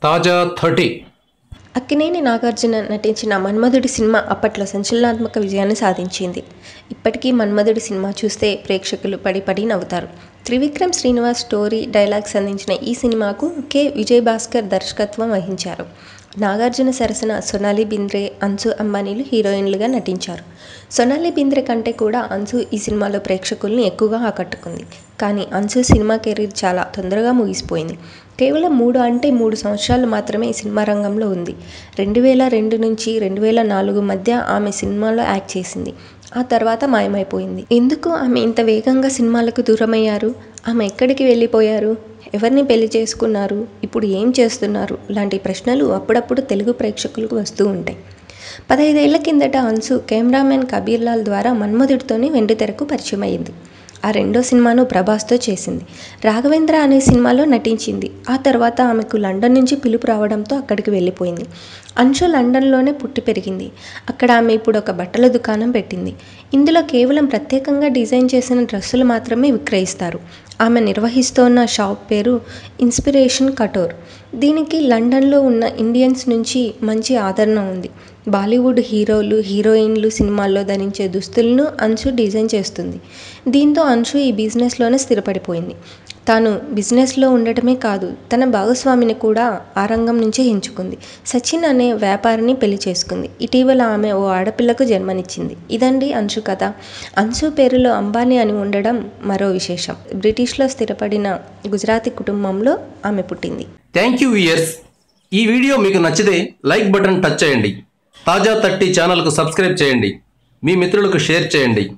తాజా థర్టీ అక్కినేని నాగార్జున నటించిన మన్మధుడి సినిమా అప్పట్లో సంచలనాత్మక విజయాన్ని సాధించింది ఇప్పటికీ మన్మధుడి సినిమా చూస్తే ప్రేక్షకులు పడి పడి నవ్వుతారు త్రివిక్రమ్ శ్రీనివాస్ స్టోరీ డైలాగ్స్ అందించిన ఈ సినిమాకు కె విజయ్ భాస్కర్ దర్శకత్వం వహించారు నాగార్జున సరసన సొనాలి బింద్రే అన్సు అంబానీలు హీరోయిన్లుగా నటించారు సొనాలి బింద్రే కంటే కూడా అన్సు ఈ సినిమాలో ప్రేక్షకుల్ని ఎక్కువగా ఆకట్టుకుంది కానీ అన్సు సినిమా కెరీర్ చాలా తొందరగా ముగిసిపోయింది కేవలం మూడు అంటే మూడు సంవత్సరాలు మాత్రమే ఈ సినిమా రంగంలో ఉంది రెండు వేల రెండు నుంచి రెండు వేల నాలుగు మధ్య ఆమె సినిమాలో యాక్ట్ చేసింది ఆ తర్వాత మాయమైపోయింది ఎందుకు ఆమె ఇంత వేగంగా సినిమాలకు దూరమయ్యారు ఆమె ఎక్కడికి వెళ్ళిపోయారు ఎవరిని పెళ్లి చేసుకున్నారు ఇప్పుడు ఏం చేస్తున్నారు లాంటి ప్రశ్నలు అప్పుడప్పుడు తెలుగు ప్రేక్షకులకు వస్తూ ఉంటాయి పదహైదేళ్ల కిందట అన్సు కెమెరామెన్ కబీర్లాల్ ద్వారా మన్మధుడితోనే వెండితెరకు పరిచయం అయింది ఆ రెండో సినిమాను ప్రభాస్తో చేసింది రాఘవేంద్ర అనే సినిమాలో నటించింది ఆ తర్వాత ఆమెకు లండన్ నుంచి పిలుపు రావడంతో అక్కడికి వెళ్ళిపోయింది అంశు లండన్లోనే పుట్టి పెరిగింది అక్కడ ఆమె ఇప్పుడు ఒక బట్టల దుకాణం పెట్టింది ఇందులో కేవలం ప్రత్యేకంగా డిజైన్ చేసిన డ్రెస్సులు మాత్రమే విక్రయిస్తారు ఆమె నిర్వహిస్తోన్న షాప్ పేరు ఇన్స్పిరేషన్ కటోర్ దీనికి లండన్లో ఉన్న ఇండియన్స్ నుంచి మంచి ఆదరణ ఉంది బాలీవుడ్ హీరోలు హీరోయిన్లు సినిమాల్లో ధరించే దుస్తులను అంశు డిజైన్ చేస్తుంది దీంతో అంశు ఈ బిజినెస్లోనే స్థిరపడిపోయింది తాను బిజినెస్లో ఉండటమే కాదు తన భాగస్వామిని కూడా ఆ రంగం నుంచే ఎంచుకుంది సచిన్ అనే వ్యాపారిని పెళ్లి చేసుకుంది ఇటీవల ఆమె ఓ ఆడపిల్లకు జన్మనిచ్చింది ఇదండి అంశు కథ అంశు పేరులో అంబానీ అని ఉండడం మరో విశేషం బ్రిటిష్లో స్థిరపడిన గుజరాతీ కుటుంబంలో ఆమె పుట్టింది థ్యాంక్ యూ ఇయర్స్ ఈ వీడియో మీకు నచ్చితే లైక్ బటన్ టచ్ చేయండి తాజా థర్టీ ఛానల్కు సబ్స్క్రైబ్ చేయండి మీ మిత్రులకు షేర్ చేయండి